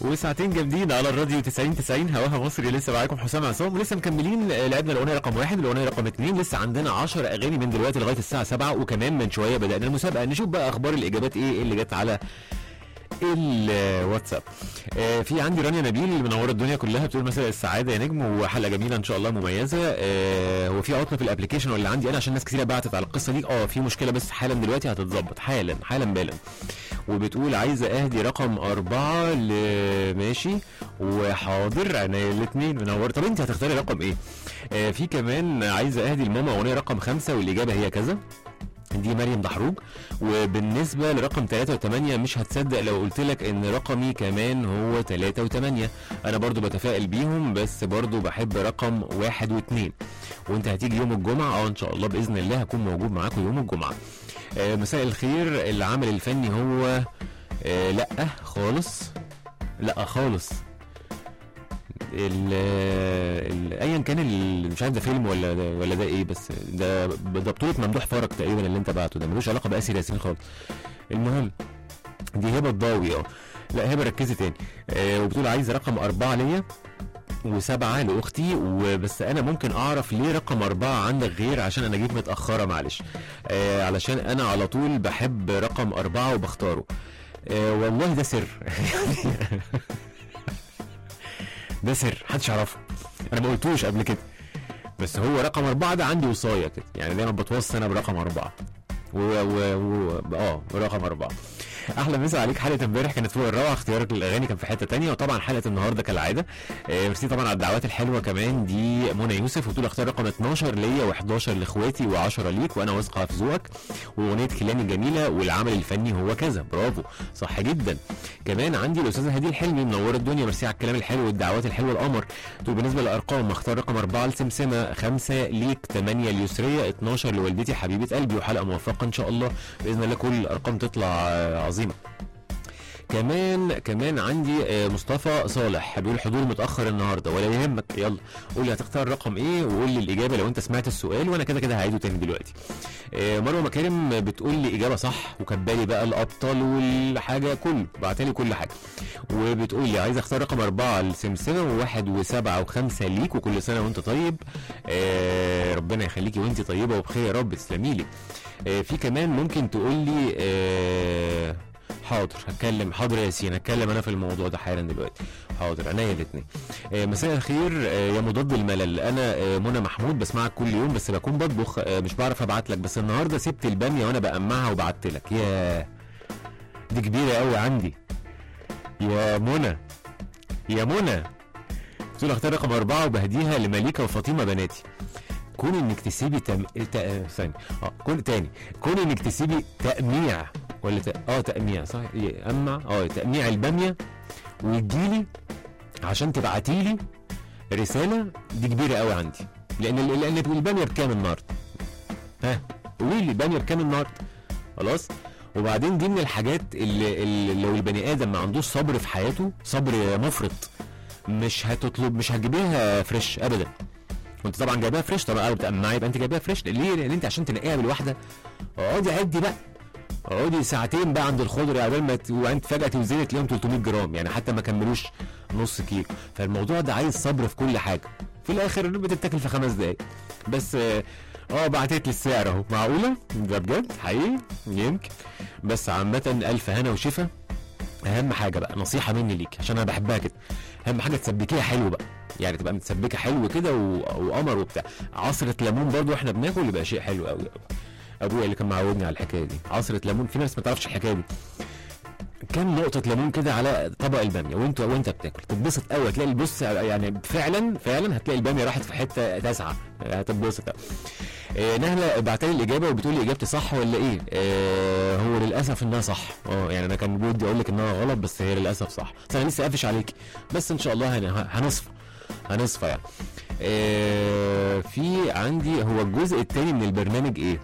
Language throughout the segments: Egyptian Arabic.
وساعتين جامدين على الراديو 90 90 هواها مصري لسه معاكم حسام عصام ولسه مكملين آه، لعبنا الاغنيه رقم واحد الاغنيه رقم اثنين لسه عندنا 10 اغاني من دلوقتي لغايه الساعه 7 وكمان من شويه بدانا المسابقه نشوف بقى اخبار الاجابات ايه اللي جت على الواتساب آه، في عندي رانيا نبيل اللي منوره الدنيا كلها بتقول مساء السعاده يا نجم وحلقه جميله ان شاء الله مميزه آه، هو في عطله في الابلكيشن ولا عندي انا عشان ناس كتير بعتت على القصه دي اه في مشكله بس حالا دلوقتي هتتظبط حالا حالا بالا وبتقول عايزه اهدي رقم أربعة ل ماشي وحاضر انا الاثنين منور طب انت هتختاري رقم ايه؟ آه في كمان عايزه اهدي لماما اغنيه رقم خمسة والاجابه هي كذا دي مريم دحروج وبالنسبة لرقم 3 و8 مش هتصدق لو قلت لك ان رقمي كمان هو 3 و8 انا برضو بتفائل بيهم بس برضو بحب رقم واحد واثنين وانت هتيجي يوم الجمعة اه ان شاء الله باذن الله هكون موجود معاكم يوم الجمعة آه مساء الخير العمل الفني هو آه لا خالص لا خالص ال ال ايا كان ال- مش عارف ده فيلم ولا ده ولا ده ايه بس ده ده بطولة ممدوح فرج تقريبا اللي انت بعته ده ملوش علاقة باسر ياسين خالص المهم دي هبه الضاوي اه لا هبه ركزي تاني آه وبتقول عايزه رقم اربعه ليا وسبعه لاختي وبس انا ممكن اعرف ليه رقم اربعه عندك غير عشان انا جيت متاخره معلش آه علشان انا على طول بحب رقم اربعه وبختاره آه والله ده سر ده سر محدش يعرفه انا ما قلتوش قبل كده بس هو رقم أربعة ده عندي وصاية كده يعني دايما بتوصي أنا برقم أربعة و و و اه رقم أربعة احلى مسا عليك حلقه امبارح كانت فوق الروعه اختيارك للاغاني كان في حته تانية وطبعا حلقه النهارده كالعاده آه، ميرسي طبعا على الدعوات الحلوه كمان دي منى يوسف وتقول اختار رقم 12 ليا و11 لاخواتي و10 ليك وانا واثقه في ذوقك واغنيه كلامي جميله والعمل الفني هو كذا برافو صح جدا كمان عندي الاستاذه هدي الحلمي منوره الدنيا ميرسي على الكلام الحلو والدعوات الحلوه القمر تقول بالنسبه للارقام اختار رقم 4 لسمسمه 5 ليك 8 ليسريه 12 لوالدتي حبيبه قلبي وحلقه موفقه ان شاء الله باذن الله كل الارقام تطلع آه، عظيمه كمان كمان عندي آه، مصطفى صالح بيقول حضور متاخر النهارده ولا يهمك يلا قول لي هتختار رقم ايه وقول لي الاجابه لو انت سمعت السؤال وانا كده كده هعيده تاني دلوقتي آه، مروه مكارم بتقول لي اجابه صح وكبالي بقى الابطال والحاجه كله بعتلي كل حاجه وبتقول لي عايز اختار رقم أربعة لسمسمة وواحد وسبعة وخمسة ليك وكل سنة وانت طيب آه ربنا يخليكي وانت طيبة وبخير يا رب تسلمي لي آه في كمان ممكن تقول لي آه حاضر هتكلم حاضر يا ياسين هتكلم انا في الموضوع ده حالا دلوقتي حاضر عينيا الاثنين آه مساء الخير آه يا مضاد الملل انا آه منى محمود بسمعك كل يوم بس بكون بطبخ آه مش بعرف ابعت لك بس النهارده سبت الباميه وانا بقمعها وبعت لك ياه دي كبيره قوي عندي يا منى يا منى بتقول اختار رقم أربعة وبهديها لمليكة وفاطمة بناتي كون انك تسيبي تم... ت... ثاني اه كون تاني كون انك تسيبي تأميع ولا ت... اه تأميع صح يأمع اه تأميع البامية وتجيلي عشان تبعتيلي رسالة دي كبيرة قوي عندي لأن ال- لأن البامية بكام النهاردة؟ ها قولي لي البامية بكام النهاردة؟ خلاص؟ وبعدين دي من الحاجات اللي, اللي لو البني ادم ما عندوش صبر في حياته صبر مفرط مش هتطلب مش هتجيبيها فريش ابدا وانت طبعا جايباها فريش طبعا قلبت معايا يبقى انت جايباها فريش ليه لان انت عشان تنقيها بالواحده اقعدي عدي بقى اقعدي ساعتين بقى عند الخضر عبال ما ت- وانت فجاه توزني تلاقيهم 300 جرام يعني حتى ما كملوش نص كيلو فالموضوع ده عايز صبر في كل حاجه في الاخر بتتاكل في خمس دقايق بس اه اه بعتت لي السعر اهو معقوله ده بجد حقيقي يمكن بس عامه الف هنا وشفا اهم حاجه بقى نصيحه مني ليك عشان انا بحبها كده اهم حاجه تسبكيها حلو بقى يعني تبقى متسبكه حلو كده و- وقمر وبتاع عصره ليمون برضو احنا بناكل يبقى شيء حلو قوي ابويا اللي كان معودني على الحكايه دي عصره ليمون في ناس ما تعرفش الحكايه دي كام نقطة ليمون كده على طبق البامية وانت وانت بتاكل تتبسط قوي هتلاقي البص يعني فعلا فعلا هتلاقي البامية راحت في حتة تسعة هتتبسط قوي. آه نهلة بعتلي الإجابة وبتقول لي إجابتي صح ولا إيه؟ آه هو للأسف إنها صح، أه يعني أنا كان بودي أقول لك إنها غلط بس هي للأسف صح، بس أنا لسه قافش عليكي، بس إن شاء الله هن- هنصفى هنصفى يعني. آه في عندي هو الجزء الثاني من البرنامج إيه؟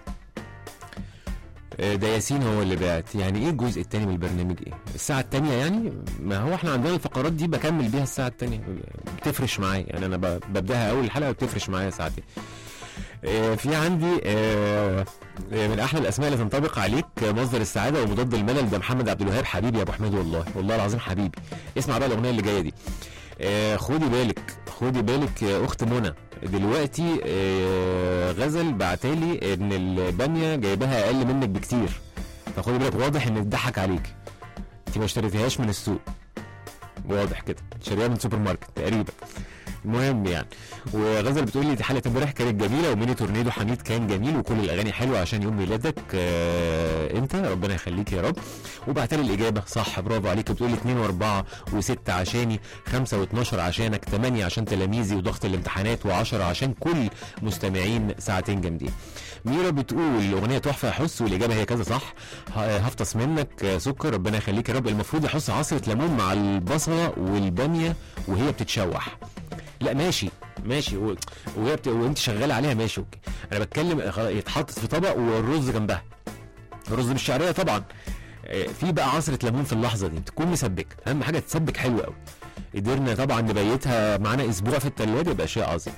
آه، ده ياسين هو اللي بعت يعني ايه الجزء الثاني من البرنامج ايه الساعه الثانيه يعني ما هو احنا عندنا الفقرات دي بكمل بيها الساعه الثانيه بتفرش معايا يعني انا ب- ببداها اول الحلقه بتفرش معايا ساعتين آه، في عندي آه، آه، من احلى الاسماء اللي تنطبق عليك آه، مصدر السعاده ومضاد الملل ده محمد عبد الوهاب حبيبي يا ابو حميد والله والله العظيم حبيبي اسمع بقى الاغنيه اللي جايه دي آه، خدي بالك خدي بالك يا اخت منى دلوقتي آه، غزل بعتالي ان الباميه جايباها اقل منك بكتير فخدي بالك واضح ان اتضحك عليك انت ما اشتريتيهاش من السوق واضح كده شاريها من سوبر ماركت تقريبا المهم يعني وغزل بتقول لي دي حلقه امبارح كانت جميله وميني تورنيدو حميد كان جميل وكل الاغاني حلوه عشان يوم ميلادك آه انت ربنا يخليك يا رب وبعت لي الاجابه صح برافو عليك بتقول لي 2 و4 و6 عشاني 5 و12 عشانك 8 عشان تلاميذي وضغط الامتحانات و10 عشان كل مستمعين ساعتين جامدين ميرا بتقول اغنيه تحفه يا حس والاجابه هي كذا صح ه- هفطس منك آه، سكر ربنا يخليك يا رب المفروض يحس عصره ليمون مع البصله والباميه وهي بتتشوح لا ماشي ماشي و... وهي بت... وانت شغاله عليها ماشي اوكي انا بتكلم خلاص يتحطت في طبق والرز جنبها الرز بالشعريه طبعا آه، في بقى عصره ليمون في اللحظه دي تكون مسبك اهم حاجه تسبك حلو قوي قدرنا طبعا نبيتها معانا اسبوع في الثلاجه يبقى شيء عظيم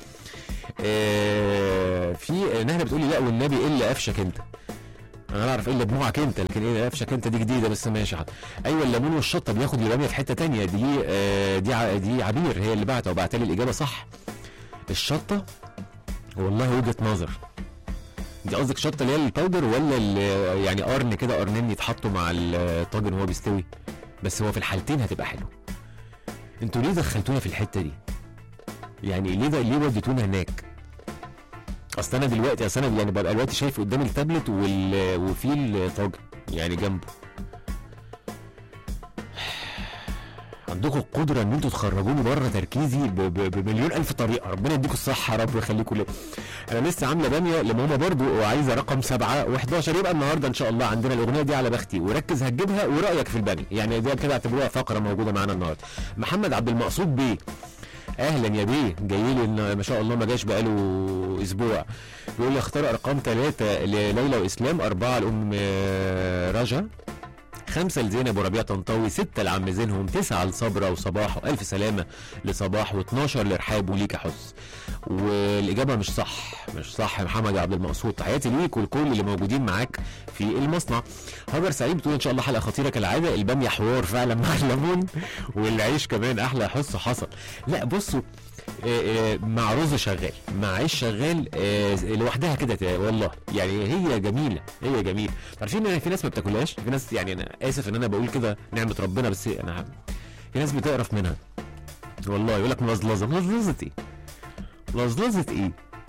آه، في نهله بتقولي لا والنبي ايه اللي قفشك انت انا اعرف ايه اللي دموعك انت لكن ايه اللي قفشك انت دي جديده بس ماشي حاضر ايوه الليمون والشطه بياخد الباميه في حته تانية دي آه، دي ع- دي عبير هي اللي بعتها وبعت لي الاجابه صح الشطه والله وجهه نظر دي قصدك شطه اللي هي الباودر ولا ال- يعني قرن كده قرنين يتحطوا مع الطاجن وهو بيستوي بس هو في الحالتين هتبقى حلو انتوا ليه دخلتونا في الحته دي يعني ليه ده ليه وديتونا هناك اصل انا دلوقتي اصل انا يعني ببقى دلوقتي شايف قدامي التابلت وال... وفي الطاجن يعني جنبه عندكم القدره ان انتوا تخرجوني بره تركيزي ب... ب... بمليون الف طريقه ربنا يديكم الصحه يا رب ويخليكم ليه انا لسه عامله باميه لماما برضو وعايزه رقم سبعة و11 يبقى النهارده ان شاء الله عندنا الاغنيه دي على بختي وركز هتجيبها ورايك في الباميه يعني دي كده اعتبروها فقره موجوده معانا النهارده محمد عبد المقصود بيه اهلا يا بيه جاي لي إن ما شاء الله ما جاش بقاله اسبوع بيقول لي اختار ارقام ثلاثه لليلى واسلام اربعه لام آه، رجا خمسة لزينب وربيع طنطاوي ستة لعم زينهم تسعة لصبرة وصباح وألف سلامة لصباح و12 لرحاب وليك حس والإجابة مش صح مش صح يا محمد عبد المقصود تحياتي ليك ولكل اللي موجودين معاك في المصنع هاجر سعيد بتقول إن شاء الله حلقة خطيرة كالعادة البامية حوار فعلا مع الليمون والعيش كمان أحلى حس حصل لا بصوا آه، آه، مع رز شغال مع عيش شغال آه، لوحدها كده ت- والله يعني هي جميله هي جميله عارفين ان في ناس ما بتاكلهاش في ناس يعني انا اسف ان انا بقول كده نعمه ربنا بس انا في ناس بتقرف منها والله يقول لك ملظلظه ملظلظه ايه ملظلظه ايه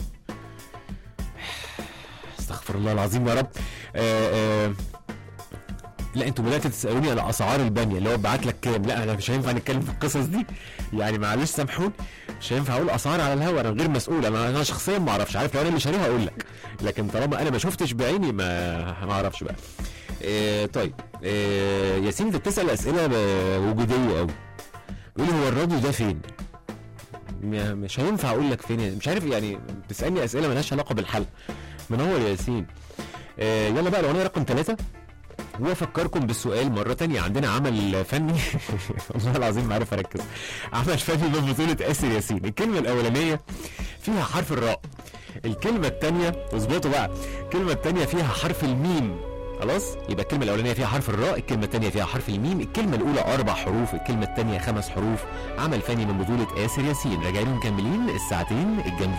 استغفر الله العظيم يا رب آه آه لا انتوا بداتوا تسالوني على اسعار الباميه اللي هو بعت لك كام لا انا مش هينفع نتكلم في القصص دي يعني معلش سامحوني مش هينفع اقول اسعار على الهوا انا غير مسؤول انا انا شخصيا ما اعرفش عارف لو انا اللي شاريها اقول لك لكن طالما انا ما شفتش بعيني ما ما اعرفش بقى إيه طيب إيه ياسين انت بتسال اسئله ب- وجوديه قوي بيقول لي هو الراديو ده فين م- مش هينفع اقول لك فين مش عارف يعني بتسالني اسئله مالهاش علاقه بالحلقه منور يا ياسين إيه يلا بقى الاغنيه رقم ثلاثة وافكركم بالسؤال مره تانية عندنا عمل فني والله العظيم ما عارف اركز عمل فني من بطوله اسر ياسين الكلمه الاولانيه فيها حرف الراء الكلمه الثانيه اظبطوا بقى الكلمه الثانيه فيها حرف الميم خلاص يبقى الكلمه الاولانيه فيها حرف الراء الكلمه الثانيه فيها حرف الميم الكلمه الاولى اربع حروف الكلمه الثانيه خمس حروف عمل فني من بطوله اسر ياسين راجعين مكملين الساعتين الجامدين